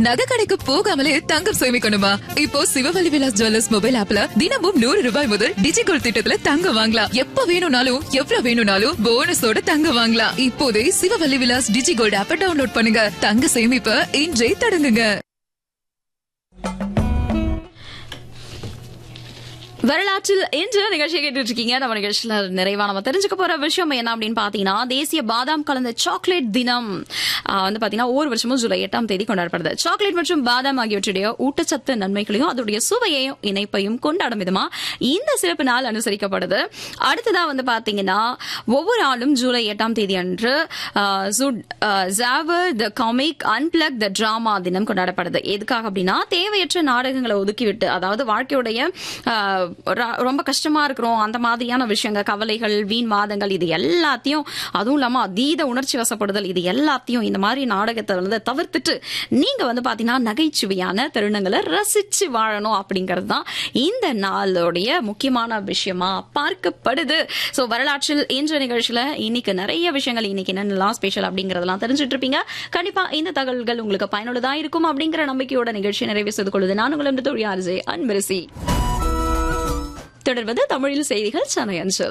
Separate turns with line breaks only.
நகை கடைக்கு போகாமலே தங்கம் சேமிக்கணுமா இப்போ சிவவல்லி விலாஸ் ஜுவல்லர்ஸ் மொபைல் ஆப்ல தினமும் நூறு ரூபாய் முதல் டிஜிகோல் திட்டத்துல தங்கம் வாங்கலாம் எப்ப வேணும்னாலும் எவ்வளவு வேணும்னாலும் போனஸோட தங்கம் வாங்கலாம் இப்போதே சிவவல்லி விலாஸ் டிஜிகோல்ட் ஆப்பை டவுன்லோட் பண்ணுங்க தங்க சேமிப்ப இன்றே தொடங்குங்க
வரலாற்றில் இன்று நிகழ்ச்சியை கேட்டுட்டு இருக்கீங்க நம்ம நிகழ்ச்சியில நிறைவா நம்ம தெரிஞ்சுக்க போற விஷயம் என்ன அப்படின்னு பாத்தீங்கன்னா தேசிய பாதாம் கலந்த சாக்லேட் தினம் ஆஹ் வந்து பாத்தீங்கன்னா ஒவ்வொரு வருஷமும் ஜூலை எட்டாம் தேதி கொண்டாடப்படுது சாக்லேட் மற்றும் பாதாம் ஆகியவற்றுடைய ஊட்டச்சத்து நன்மைகளையும் அதோடைய சுவையையும் இணைப்பையும் கொண்டாடும் விதமா இந்த சிறப்பு நாள் அனுசரிக்கப்படுது அடுத்ததா வந்து பாத்தீங்கன்னா ஒவ்வொரு ஆளும் ஜூலை எட்டாம் தேதி அன்று jar the comic unplug the drama தினம் கொண்டாடப்படுது எதுக்காக அப்படின்னா தேவையற்ற நாடகங்களை ஒதுக்கிவிட்டு அதாவது வாழ்க்கையுடைய ஆஹ், ர- ரொம்ப கஷ்டமா இருக்கிறோம் அந்த மாதிரியான விஷயங்கள் கவலைகள் வீண் வாதங்கள் இது எல்லாத்தையும் அதுவும் இல்லாம அதீத உணர்ச்சி வசப்படுதல் இது எல்லாத்தையும் இந்த மாதிரி நாடகத்தை வந்து தவிர்த்துட்டு நீங்க வந்து பாத்தீங்கன்னா நகைச்சுவையான தருணங்களை ரசிச்சு வாழணும் அப்படிங்கிறது தான் இந்த நாளுடைய முக்கியமான விஷயமா பார்க்கப்படுது சோ வரலாற்றில் இன்ற நிகழ்ச்சியில இன்னைக்கு நிறைய விஷயங்கள் இன்னைக்கு என்னென்னலாம் ஸ்பெஷல் அப்படிங்கறதெல்லாம் தெரிஞ்சுட்டு இருப்பீங்க கண்டிப்பா இந்த தகவல்கள் உங்களுக்கு பயனுள்ளதா இருக்கும் அப்படிங்கிற நம்பிக்கையோட நிகழ்ச்சி நிறைவு செய்து கொள்வது நான் உங்களிடம் தொழில் அன்பரசி தொடர்வது தமிழில் செய்திகள் சென்னை அஞ்சல்